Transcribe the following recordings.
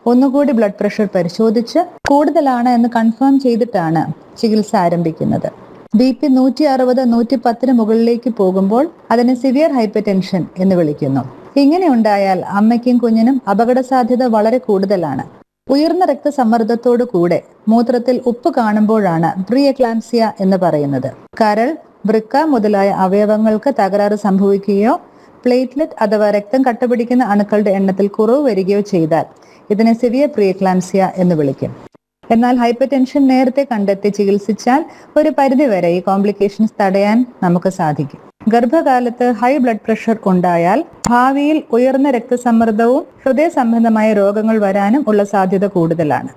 ഒന്നുകൂടി blood pressure പരിശോധിച്ച് കൂടുതലാണ് എന്ന് കൺഫേം ചെയ്തിട്ടാണ് ചികിത്സ ആരംഭിക്കുന്നത് ബി പി നൂറ്റി അറുപത് നൂറ്റി പത്തിന് മുകളിലേക്ക് പോകുമ്പോൾ അതിനെ സിവിയർ ഹൈപ്പർ ടെൻഷൻ എന്ന് വിളിക്കുന്നു ഇങ്ങനെ ഉണ്ടായാൽ അമ്മയ്ക്കും കുഞ്ഞിനും അപകട സാധ്യത വളരെ കൂടുതലാണ് ഉയർന്ന രക്തസമ്മർദ്ദത്തോടു കൂടെ മൂത്രത്തിൽ ഉപ്പ് കാണുമ്പോഴാണ് പ്രീ എക്ലാംസിയ എന്ന് പറയുന്നത് കരൾ വൃക്ക മുതലായ അവയവങ്ങൾക്ക് തകരാറ് സംഭവിക്കുകയോ പ്ലേറ്റ്ലെറ്റ് അഥവാ രക്തം കട്ടപിടിക്കുന്ന അണുക്കളുടെ എണ്ണത്തിൽ കുറവ് വരികയോ ചെയ്താൽ ഇതിനെ സിവിയർ പ്രീ എക്ലാംസിയ എന്ന് വിളിക്കും എന്നാൽ ഹൈപ്പർ ടെൻഷൻ നേരത്തെ കണ്ടെത്തി ചികിത്സിച്ചാൽ ഒരു പരിധിവരെ ഈ കോംപ്ലിക്കേഷൻസ് തടയാൻ നമുക്ക് സാധിക്കും ഗർഭകാലത്ത് ഹൈ ബ്ലഡ് പ്രഷർ ഉണ്ടായാൽ ഭാവിയിൽ ഉയർന്ന രക്തസമ്മർദ്ദവും ഹൃദയ സംബന്ധമായ രോഗങ്ങൾ വരാനും ഉള്ള സാധ്യത കൂടുതലാണ്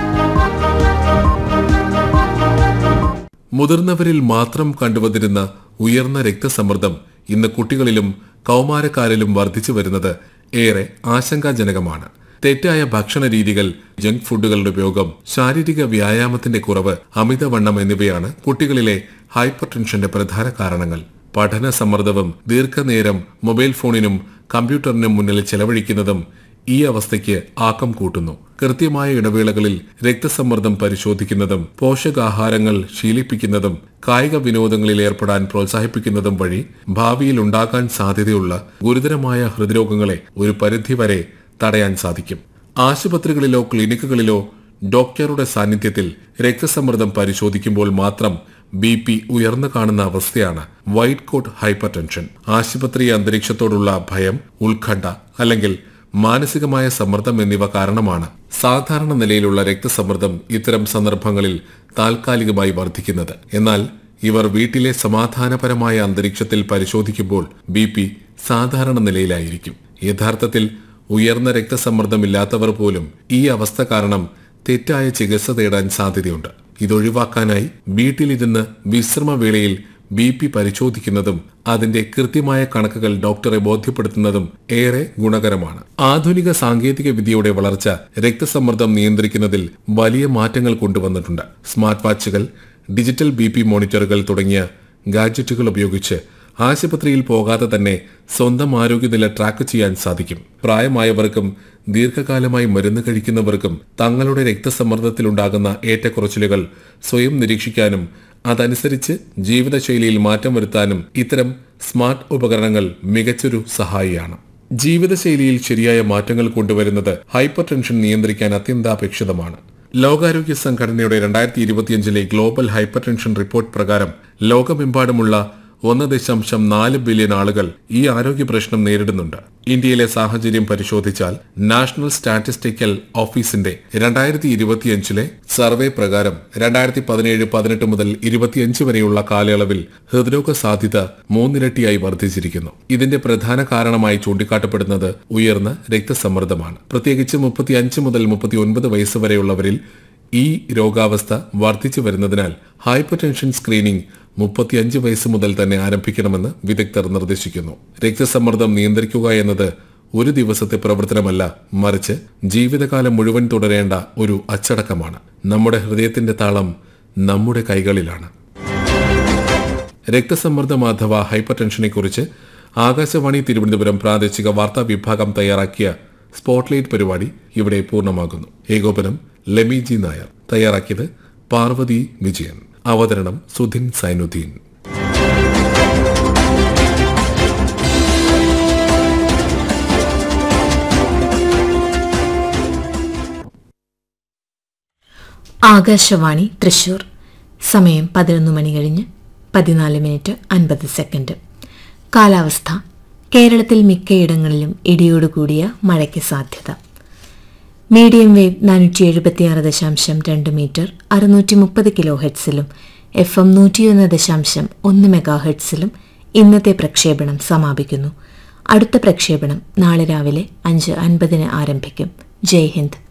മുതിർന്നവരിൽ മാത്രം കണ്ടുവന്നിരുന്ന ഉയർന്ന രക്തസമ്മർദ്ദം ഇന്ന് കുട്ടികളിലും കൗമാരക്കാരിലും വർദ്ധിച്ചു വരുന്നത് ഏറെ ആശങ്കാജനകമാണ് തെറ്റായ ഭക്ഷണ രീതികൾ ജങ്ക് ഫുഡുകളുടെ ഉപയോഗം ശാരീരിക വ്യായാമത്തിന്റെ കുറവ് അമിതവണ്ണം എന്നിവയാണ് കുട്ടികളിലെ ഹൈപ്പർ ടെൻഷന്റെ പ്രധാന കാരണങ്ങൾ പഠന സമ്മർദ്ദവും ദീർഘനേരം മൊബൈൽ ഫോണിനും കമ്പ്യൂട്ടറിനും മുന്നിൽ ചെലവഴിക്കുന്നതും ഈ അവസ്ഥയ്ക്ക് ആക്കം കൂട്ടുന്നു കൃത്യമായ ഇടവേളകളിൽ രക്തസമ്മർദ്ദം പരിശോധിക്കുന്നതും പോഷകാഹാരങ്ങൾ ശീലിപ്പിക്കുന്നതും കായിക വിനോദങ്ങളിൽ ഏർപ്പെടാൻ പ്രോത്സാഹിപ്പിക്കുന്നതും വഴി ഭാവിയിൽ ഉണ്ടാകാൻ സാധ്യതയുള്ള ഗുരുതരമായ ഹൃദ്രോഗങ്ങളെ ഒരു പരിധിവരെ തടയാൻ സാധിക്കും ആശുപത്രികളിലോ ക്ലിനിക്കുകളിലോ ഡോക്ടറുടെ സാന്നിധ്യത്തിൽ രക്തസമ്മർദ്ദം പരിശോധിക്കുമ്പോൾ മാത്രം ബി പി ഉയർന്നു കാണുന്ന അവസ്ഥയാണ് വൈറ്റ് കോട്ട് ഹൈപ്പർ ടെൻഷൻ ആശുപത്രി അന്തരീക്ഷത്തോടുള്ള ഭയം ഉത്കണ്ഠ അല്ലെങ്കിൽ മാനസികമായ സമ്മർദ്ദം എന്നിവ കാരണമാണ് സാധാരണ നിലയിലുള്ള രക്തസമ്മർദ്ദം ഇത്തരം സന്ദർഭങ്ങളിൽ താൽക്കാലികമായി വർദ്ധിക്കുന്നത് എന്നാൽ ഇവർ വീട്ടിലെ സമാധാനപരമായ അന്തരീക്ഷത്തിൽ പരിശോധിക്കുമ്പോൾ ബി പി സാധാരണ നിലയിലായിരിക്കും യഥാർത്ഥത്തിൽ ഉയർന്ന രക്തസമ്മർദ്ദമില്ലാത്തവർ പോലും ഈ അവസ്ഥ കാരണം തെറ്റായ ചികിത്സ തേടാൻ സാധ്യതയുണ്ട് ഇതൊഴിവാക്കാനായി വീട്ടിലിരുന്ന് വിശ്രമവേളയിൽ ബി പി പരിശോധിക്കുന്നതും അതിന്റെ കൃത്യമായ കണക്കുകൾ ഡോക്ടറെ ബോധ്യപ്പെടുത്തുന്നതും ഏറെ ഗുണകരമാണ് ആധുനിക സാങ്കേതിക വിദ്യയുടെ വളർച്ച രക്തസമ്മർദ്ദം നിയന്ത്രിക്കുന്നതിൽ വലിയ മാറ്റങ്ങൾ കൊണ്ടുവന്നിട്ടുണ്ട് സ്മാർട്ട് വാച്ചുകൾ ഡിജിറ്റൽ ബി പി മോണിറ്ററുകൾ തുടങ്ങിയ ഗാഡ്ജറ്റുകൾ ഉപയോഗിച്ച് ആശുപത്രിയിൽ പോകാതെ തന്നെ സ്വന്തം ആരോഗ്യനില ട്രാക്ക് ചെയ്യാൻ സാധിക്കും പ്രായമായവർക്കും ദീർഘകാലമായി മരുന്ന് കഴിക്കുന്നവർക്കും തങ്ങളുടെ രക്തസമ്മർദ്ദത്തിലുണ്ടാകുന്ന ഏറ്റക്കുറച്ചിലുകൾ സ്വയം നിരീക്ഷിക്കാനും അതനുസരിച്ച് ജീവിതശൈലിയിൽ മാറ്റം വരുത്താനും ഇത്തരം സ്മാർട്ട് ഉപകരണങ്ങൾ മികച്ചൊരു സഹായിയാണ് ജീവിതശൈലിയിൽ ശരിയായ മാറ്റങ്ങൾ കൊണ്ടുവരുന്നത് ഹൈപ്പർ ടെൻഷൻ നിയന്ത്രിക്കാൻ അത്യന്താപേക്ഷിതമാണ് ലോകാരോഗ്യ സംഘടനയുടെ രണ്ടായിരത്തി ഇരുപത്തിയഞ്ചിലെ ഗ്ലോബൽ ഹൈപ്പർ ടെൻഷൻ റിപ്പോർട്ട് പ്രകാരം ലോകമെമ്പാടുമുള്ള ഒന്ന് ദശാംശം നാല് ബില്യൺ ആളുകൾ ഈ ആരോഗ്യ പ്രശ്നം നേരിടുന്നുണ്ട് ഇന്ത്യയിലെ സാഹചര്യം പരിശോധിച്ചാൽ നാഷണൽ സ്റ്റാറ്റിസ്റ്റിക്കൽ ഓഫീസിന്റെ രണ്ടായിരത്തി ഇരുപത്തിയഞ്ചിലെ സർവേ പ്രകാരം രണ്ടായിരത്തി പതിനേഴ് പതിനെട്ട് മുതൽ ഇരുപത്തിയഞ്ച് വരെയുള്ള കാലയളവിൽ ഹൃദ്രോഗ സാധ്യത മൂന്നിരട്ടിയായി വർദ്ധിച്ചിരിക്കുന്നു ഇതിന്റെ പ്രധാന കാരണമായി ചൂണ്ടിക്കാട്ടപ്പെടുന്നത് ഉയർന്ന രക്തസമ്മർദ്ദമാണ് പ്രത്യേകിച്ച് മുപ്പത്തിയഞ്ച് മുതൽ മുപ്പത്തിയൊൻപത് വയസ്സ് വരെയുള്ളവരിൽ ഈ രോഗാവസ്ഥ വർദ്ധിച്ചു വരുന്നതിനാൽ ഹൈപ്പർ ടെൻഷൻ സ്ക്രീനിംഗ് മുപ്പത്തിയഞ്ച് വയസ്സ് മുതൽ തന്നെ ആരംഭിക്കണമെന്ന് വിദഗ്ധർ നിർദ്ദേശിക്കുന്നു രക്തസമ്മർദ്ദം നിയന്ത്രിക്കുക എന്നത് ഒരു ദിവസത്തെ പ്രവർത്തനമല്ല മറിച്ച് ജീവിതകാലം മുഴുവൻ തുടരേണ്ട ഒരു അച്ചടക്കമാണ് നമ്മുടെ ഹൃദയത്തിന്റെ താളം നമ്മുടെ കൈകളിലാണ് രക്തസമ്മർദ്ദം അഥവാ ഹൈപ്പർ ടെൻഷനെ കുറിച്ച് ആകാശവാണി തിരുവനന്തപുരം പ്രാദേശിക വാർത്താ വിഭാഗം തയ്യാറാക്കിയ സ്പോട്ട്ലൈറ്റ് പരിപാടി ഇവിടെ പൂർണ്ണമാകുന്നു ഏകോപനം ലെമി ജി നായർ തയ്യാറാക്കിയത് പാർവതി വിജയൻ അവതരണം സുധിൻ സൈനുദ്ദീൻ ആകാശവാണി തൃശൂർ സമയം പതിനൊന്ന് മണി കഴിഞ്ഞ് പതിനാല് മിനിറ്റ് അൻപത് സെക്കൻഡ് കാലാവസ്ഥ കേരളത്തിൽ മിക്കയിടങ്ങളിലും ഇടിയോടുകൂടിയ മഴയ്ക്ക് സാധ്യത മീഡിയം വേവ് നാനൂറ്റി എഴുപത്തിയാറ് ദശാംശം രണ്ട് മീറ്റർ അറുന്നൂറ്റി മുപ്പത് കിലോ ഹെഡ്സിലും എഫ് എം നൂറ്റിയൊന്ന് ദശാംശം ഒന്ന് മെഗാ ഹെഡ്സിലും ഇന്നത്തെ പ്രക്ഷേപണം സമാപിക്കുന്നു അടുത്ത പ്രക്ഷേപണം നാളെ രാവിലെ അഞ്ച് അൻപതിന് ആരംഭിക്കും ജയ് ഹിന്ദ്